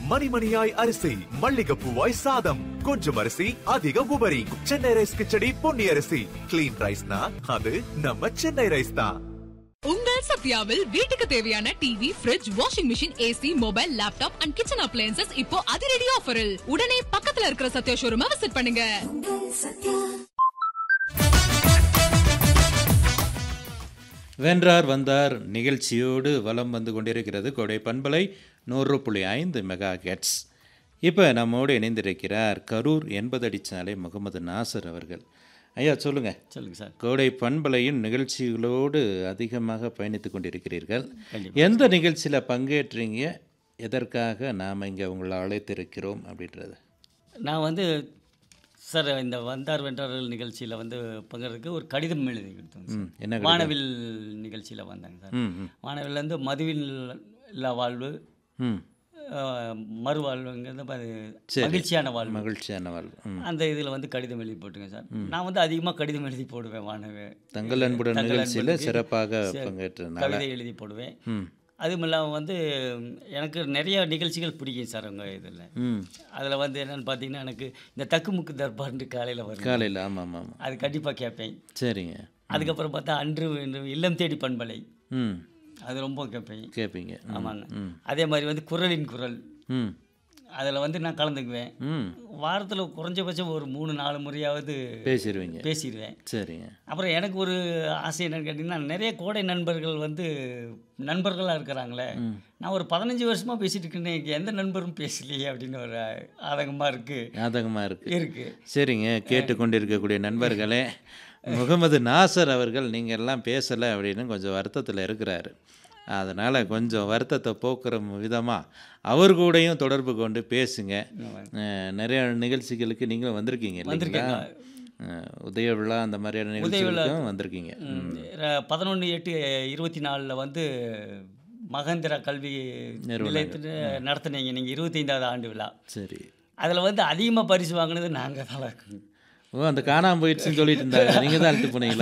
மணிமணியாய் அரிசி மல்லிகப்பூவாய் சாதம் கொஞ்சம் அரிசி அதிக உபரி சென்னை ரைஸ் கிச்சடி பொன்னி அரிசி கிளீன் ரைஸ்னா அது நம்ம சென்னை ரைஸ் தான் உங்கள் சத்யாவில் வீட்டுக்கு தேவையான TV fridge washing machine AC mobile laptop and kitchen appliances இப்போ அதிரடி ஆஃபரில் உடனே பக்கத்துல இருக்கிற சத்யா ஷோரூமை விசிட் பண்ணுங்க வென்றார் வந்தார் நிகழ்ச்சியோடு வலம் வந்து கொண்டிருக்கிறது கொடை பண்பலை நூறு புள்ளி ஐந்து மெகா கெட்ஸ் இப்போ நம்மோடு இணைந்திருக்கிறார் கரூர் எண்பதடி சாலை முகமது நாசர் அவர்கள் ஐயா சொல்லுங்கள் சொல்லுங்க சார் கோடை பண்பலையின் நிகழ்ச்சிகளோடு அதிகமாக பயணித்து கொண்டிருக்கிறீர்கள் கண்டிப்பா. எந்த நிகழ்ச்சியில் பங்கேற்றீங்க எதற்காக நாம் இங்கே உங்களை அழைத்திருக்கிறோம் அப்படின்றது நான் வந்து சார் இந்த வந்தார் வென்றார்கள் நிகழ்ச்சியில் வந்து பங்கேற்க ஒரு கடிதம் எழுதி கொடுத்தோம் ம் சார். என்ன கடிதம்? வானவில் நிகழ்ச்சியில் வந்தாங்க சார் ம் ம் வானவில்லேருந்து மதுவில் இல்லா வாழ்வு ம் அஹ், மறுவாழ்வுங்கிறது ப- சரி. மகிழ்ச்சியான வாழ்வு மகிழ்ச்சியான வாழ்வு ம் அந்த இதில் வந்து கடிதம் எழுதி போட்டுங்க சார் நான் வந்து அதிகமாக கடிதம் எழுதி போடுவேன் வானவே தங்கள் அன்புடன் தங்கள் நிகழ்ச்சியில் அன்புக்கு சிறப்பாக சரி, பங்கேற்றனால கவிதை எழுதி போடுவேன் ம் அதுவும் இல்லாமல் வந்து எனக்கு நிறைய நிகழ்ச்சிகள் பிடிக்கும் சார் உங்கள் இதில் ம் அதில் வந்து என்னென்னு பார்த்தீங்கன்னா எனக்கு இந்த தக்குமுக்கு தர்பார்னு காலையில் வரும் காலையில் ஆமாம் ஆமாம் ஆமாம் அது கண்டிப்பாக கேட்பேன் சரிங்க அதுக்கப்புறம் பார்த்தா அன்று இன்று இல்லம் தேடி பண்பலை ம் அது ரொம்ப கேட்பேன் கேட்பீங்க ம், ஆமாங்க ம் அதே மாதிரி வந்து குரலின் குரல் ம் அதில் வந்து நான் கலந்துக்குவேன் ம் வாரத்தில் குறைஞ்சபட்சம் ஒரு மூணு நாலு முறையாவது பேசிடுவீங்க பேசிடுவேன் சரிங்க அப்புறம் எனக்கு ஒரு ஆசை என்னன்னு கேட்டிங்கன்னா நிறைய கோடை நண்பர்கள் வந்து நண்பர்களாக இருக்கிறாங்களே நான் ஒரு பதினஞ்சு வருஷமாக பேசிட்டு இருக்கேன் எனக்கு எந்த நண்பரும் பேசலையே அப்படின்னு ஒரு ஆதங்கமாக இருக்குது ஞாபகமாக இருக்குது இருக்குது சரிங்க கேட்டுக்கொண்டிருக்கக்கூடிய நண்பர்களே முகமது நாசர் அவர்கள் நீங்கள் எல்லாம் பேசலை அப்படின்னு கொஞ்சம் வருத்தத்தில் இருக்கிறாரு அதனால் கொஞ்சம் வருத்தத்தை போக்குற விதமாக அவர் கூடயும் தொடர்பு கொண்டு பேசுங்க அஹ், நிறைய நிகழ்ச்சிகளுக்கு நீங்களும் வந்திருக்கீங்க இல்லைங்களா வந்திருக்கேங்க. அஹ், உதய விழா அந்த மாதிரியான நிகழ்ச்சிகளுக்கும் வந்திருக்கீங்க ம். பதினொன்று எட்டு இருபத்தி நாலில் வந்து மகந்திரா கல்வி நிலையத்தில் நடத்துனீங்க நீங்கள் இருபத்தைந்தாவது ஆண்டு விழா சரி அதில் வந்து அதிகமாக பரிசு வாங்கினது நாங்கள் தான் இருக்குங்க ஓ அந்த காணாம போயிடுச்சுன்னு சொல்லிட்டு இருந்தாங்க நீங்கள் தான் அழுத்து போனீங்களா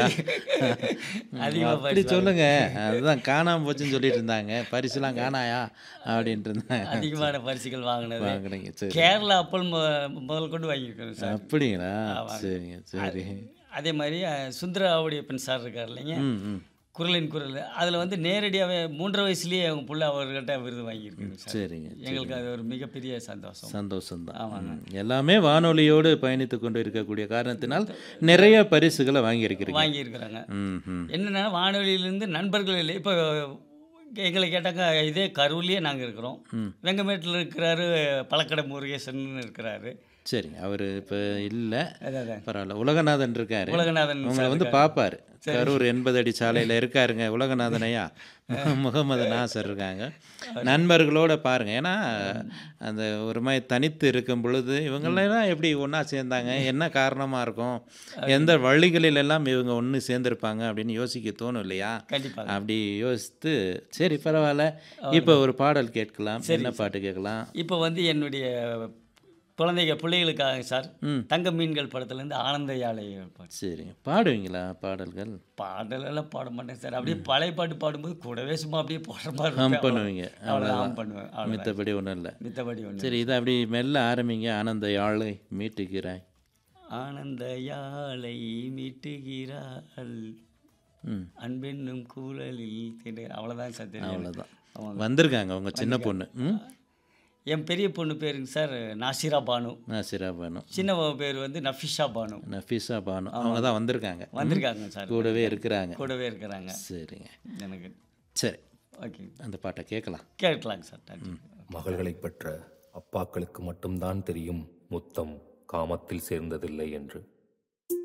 அதிகமா அப்படி சொல்லுங்க அதுதான் காணாம போச்சுன்னு சொல்லிட்டு இருந்தாங்க பரிசுலாம் காணாயா அப்படின்ட்டு இருந்தாங்க அதிகமான பரிசுகள் வாங்கினது வாங்கினீங்க சரி கேரளா அப்பல் மு- முதல் கொண்டு வாங்கியிருக்கோம் சார் அப்படிங்களா சரிங்க சரி அதே மாதிரி அஹ், சுந்தராவுடைய பெண் சார் இருக்கார் இல்லைங்க ம் ம் குரலின் குரல் அதில் வந்து நேரடியாகவே மூன்றரை வயசுலேயே அவங்க புள்ள அவர்கிட்ட விருது வாங்கியிருக்குங்க சார் சரிங்க எங்களுக்கு அது ஒரு மிகப்பெரிய சந்தோஷம் சந்தோஷம்தான் ம். எல்லாமே வானொலியோடு பயணித்து கொண்டு இருக்கக்கூடிய காரணத்தினால் நிறைய பரிசுகளை வாங்கியிருக்கிறீங்க வாங்கியிருக்கிறாங்க ம் ம் என்னென்னா வானொலியிலேருந்து நண்பர்கள் இல்லை இப்போ எங்களை கேட்டாங்க இதே கரூர்லேயே நாங்கள் இருக்கிறோம் வெங்கமேட்டில் இருக்கிறாரு பழக்கடை முருகேசன் இருக்கிறாரு சரிங்க அவர் இப்போ இல்லை அதான் அதான். பரவாயில்ல உலகநாதன் இருக்காரு உலகநாதன் உங்களை சார் வந்து இருக்காரு. பார்ப்பாரு கரூர் எண்பது அடி சாலையில் இருக்காருங்க உலகநாதனையா முகமது நாசர் இருக்காங்க நண்பர்களோட பாருங்க ஏன்னா அந்த ஒரு மாதிரி தனித்து இருக்கும் பொழுது இவங்களெல்லாம் எப்படி ஒன்றா சேர்ந்தாங்க என்ன காரணமாக இருக்கும் எந்த வழிகளில் எல்லாம் இவங்க ஒன்று சேர்ந்துருப்பாங்க அப்படின்னு யோசிக்க தோணும் இல்லையா கண்டிப்பாக அப்படி யோசித்து சரி பரவாயில்ல இப்போ ஒரு பாடல் கேட்கலாம் என்ன பாட்டு கேட்கலாம் இப்போ வந்து என்னுடைய குழந்தைங்க பிள்ளைகளுக்காக சார் ம். தங்க மீன்கள் படத்துலேருந்து ஆனந்த யாழை பாட்டு சரிங்க பாடுவீங்களா பாடல்கள் பாடலெல்லாம் பாட மாட்டேன் சார் அப்படியே பழைய பாட்டு பாடும்போது கூடவே சும்மா அப்படியே போடுற மாதிரி ஹம் இருக்கும். பண்ணுவீங்க அவ்வளவுதான் அவ்வளோதான் hum பண்ணுவேன் அவ்வளோதான் மித்தபடி ஒன்றும் இல்லை மித்தபடி ஒன்று சரி இதை அப்படி மெல்ல ஆரம்பிங்க ஆனந்த யாழை மீட்டுகிறாய் ஆனந்த யாழை மீட்டுகிறாள் ம் அன்பென்னும் கூழலில் திணை அவ்வளோதான் சார் தெரியும் அவ்வளோதான் ஆமாங்க. வந்திருக்காங்க உங்கள் சின்ன பொண்ணு ம் என் பெரிய பொண்ணு பேருங்க சார் நாசிரா பானு நாசிரா பானு சின்னவ பேர் வந்து நஃபிஷா பானு நஃபீஸா பானு அவங்க தான் வந்திருக்காங்க வந்திருக்காங்க சார் கூடவே இருக்கிறாங்க கூடவே இருக்கிறாங்க சரிங்க எனக்கு சரி ஓகே அந்த பாட்டை கேட்கலாம் கேட்கலாங்க சார் தேங்க்யூ மகள்களைப் பெற்ற அப்பாக்களுக்கு மட்டும்தான் தெரியும் முத்தம் காமத்தில் சேர்ந்ததில்லை என்று